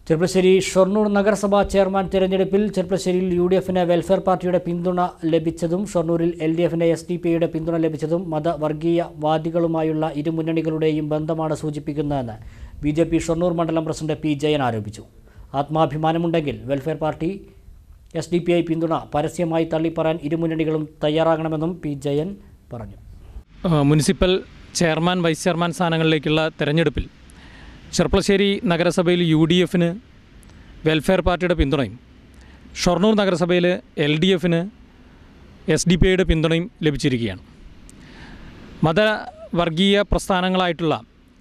ചെർപ്പശ്ശേരി ഷൊർണൂർ നഗരസഭാ ചെയർമാൻ തിരഞ്ഞെടുപ്പിൽ ചെർപ്പശ്ശേരിയിൽ യു ഡി എഫിന് വെൽഫെയർ പാർട്ടിയുടെ പിന്തുണ ലഭിച്ചതും ഷൊർണൂരിൽ എൽ ഡി എഫിന് എസ് ഡി പിയുടെ പിന്തുണ ലഭിച്ചതും മതവർഗീയവാദികളുമായുള്ള ഇരു മുന്നണികളുടെയും ബന്ധമാണ് സൂചിപ്പിക്കുന്നതെന്ന് ബി ജെ പി ഷൊർണൂർ മണ്ഡലം പ്രസിഡന്റ് പി ജയൻ ആരോപിച്ചു ആത്മാഭിമാനമുണ്ടെങ്കിൽ welfare party S D P I പിന്തുണ പരസ്യമായി തള്ളിപ്പറയാൻ ഇരു മുന്നണികളും തയ്യാറാകണമെന്നും പി ജയൻ പറഞ്ഞു ആ, മുനിസിപ്പൽ ചെയർമാൻ വൈസ് ചെയർമാൻ സ്ഥാനങ്ങളിലേക്കുള്ള തെരഞ്ഞെടുപ്പിൽ ചെർപ്പളശ്ശേരി നഗരസഭയിൽ യു ഡി എഫിന് വെൽഫെയർ പാർട്ടിയുടെ പിന്തുണയും ഷൊർണൂർ നഗരസഭയിൽ എൽ ഡി എഫിന് എസ് ഡി പി ഐയുടെ പിന്തുണയും ലഭിച്ചിരിക്കുകയാണ് മതവർഗീയ പ്രസ്ഥാനങ്ങളായിട്ടുള്ള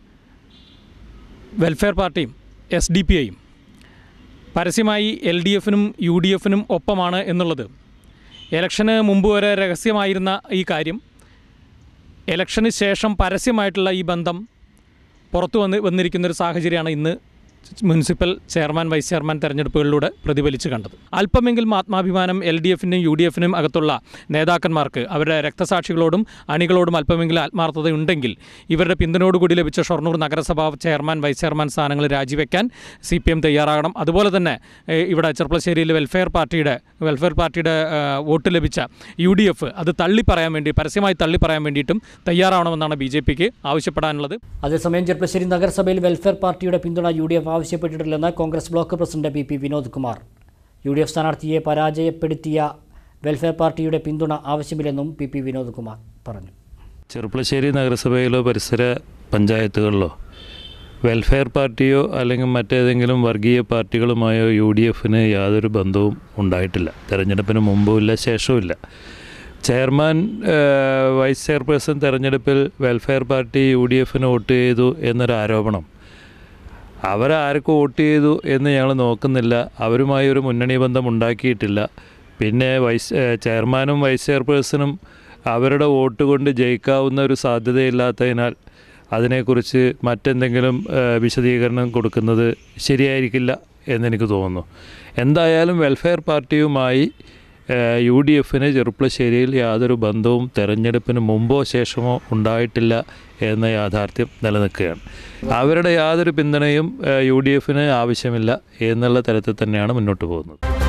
വെൽഫെയർ പാർട്ടിയും എസ് ഡി പി ഐയും പരസ്യമായി എൽ ഡി എഫിനും യു ഡി എഫിനും ഒപ്പമാണ് എന്നുള്ളത് ഇലക്ഷന് മുമ്പ് വരെ രഹസ്യമായിരുന്ന ഈ കാര്യം ഇലക്ഷന് ശേഷം പരസ്യമായിട്ടുള്ള ഈ ബന്ധം പുറത്തു വന്ന് വന്നിരിക്കുന്ന ഒരു സാഹചര്യമാണ് ഇന്ന് മുനിസിപ്പൽ ചെയർമാൻ വൈസ് ചെയർമാൻ തെരഞ്ഞെടുപ്പുകളിലൂടെ പ്രതിഫലിച്ച് കണ്ടത് അല്പമെങ്കിലും ആത്മാഭിമാനം എൽ ഡി എഫിനും യു ഡി എഫിനും അകത്തുള്ള നേതാക്കന്മാർക്ക് അവരുടെ രക്തസാക്ഷികളോടും അണികളോടും അല്പമെങ്കിലും ആത്മാർത്ഥതയുണ്ടെങ്കിൽ ഇവരുടെ പിന്തുണയോടുകൂടി ലഭിച്ച ഷൊർണൂർ നഗരസഭാ ചെയർമാൻ വൈസ് ചെയർമാൻ സ്ഥാനങ്ങൾ രാജിവെക്കാൻ സി പി എം തയ്യാറാകണം അതുപോലെ തന്നെ ഏഹ്, ഇവിടെ ചെർപ്പളശ്ശേരിയിൽ വെൽഫെയർ പാർട്ടിയുടെ വെൽഫെയർ പാർട്ടിയുടെ ഏഹ്, വോട്ട് ലഭിച്ച യു ഡി എഫ് അത് തള്ളി പറയാൻ വേണ്ടി പരസ്യമായി തള്ളി പറയാൻ വേണ്ടിയിട്ടും തയ്യാറാവണമെന്നാണ് ബി ജെ പിക്ക് ആവശ്യപ്പെടാനുള്ളത് അതേസമയം ചെർപ്പശ്ശേരി നഗരസഭയിൽ വെൽഫെയർ പാർട്ടിയുടെ പിന്തുണ യു ഡി എഫ് ആവശ്യപ്പെട്ടിട്ടില്ലെന്ന് Congress block president P P Vinod Kumar U D F സ്ഥാനാർത്ഥിയെ പരാജയപ്പെടുത്തിയ വെൽഫെയർ പാർട്ടിയുടെ പിന്തുണ ആവശ്യമില്ലെന്നും പി പി വിനോദ് കുമാർ പറഞ്ഞു ചെറുപ്പളശ്ശേരി നഗരസഭയിലോ പരിസര പഞ്ചായത്തുകളിലോ വെൽഫെയർ പാർട്ടിയോ അല്ലെങ്കിൽ മറ്റേതെങ്കിലും വർഗീയ പാർട്ടികളുമായോ യു ഡി എഫിന് യാതൊരു ബന്ധവും ഉണ്ടായിട്ടില്ല തെരഞ്ഞെടുപ്പിന് മുമ്പുമില്ല ശേഷവുമില്ല ചെയർമാൻ ഏഹ്, വൈസ് ചെയർപേഴ്സൺ തെരഞ്ഞെടുപ്പിൽ വെൽഫെയർ പാർട്ടി യു ഡി എഫിന് വോട്ട് ചെയ്തു എന്നൊരു ആരോപണം അവരാർക്ക് വോട്ട് ചെയ്തു എന്ന് ഞങ്ങൾ നോക്കുന്നില്ല അവരുമായി ഒരു മുന്നണി ബന്ധം ഉണ്ടാക്കിയിട്ടില്ല പിന്നെ വൈസ് ഏഹ് ചെയർമാനും വൈസ് ചെയർപേഴ്സണും അവരുടെ വോട്ട് കൊണ്ട് ജയിക്കാവുന്ന ഒരു സാധ്യതയില്ലാത്തതിനാൽ അതിനെക്കുറിച്ച് മറ്റെന്തെങ്കിലും ഏഹ് വിശദീകരണം കൊടുക്കുന്നത് ശരിയായിരിക്കില്ല എന്നെനിക്ക് തോന്നുന്നു എന്തായാലും വെൽഫെയർ പാർട്ടിയുമായി ഏഹ് യു ഡി എഫിന് ചെറുപ്പശ്ശേരിയിൽ യാതൊരു ബന്ധവും തെരഞ്ഞെടുപ്പിന് മുമ്പോ ശേഷമോ ഉണ്ടായിട്ടില്ല എന്ന യാഥാർത്ഥ്യം നിലനിൽക്കുകയാണ് അവരുടെ യാതൊരു പിന്തുണയും ഏഹ് യു ഡി എഫിന് ആവശ്യമില്ല എന്നുള്ള തരത്തിൽ തന്നെയാണ് മുന്നോട്ട് പോകുന്നത്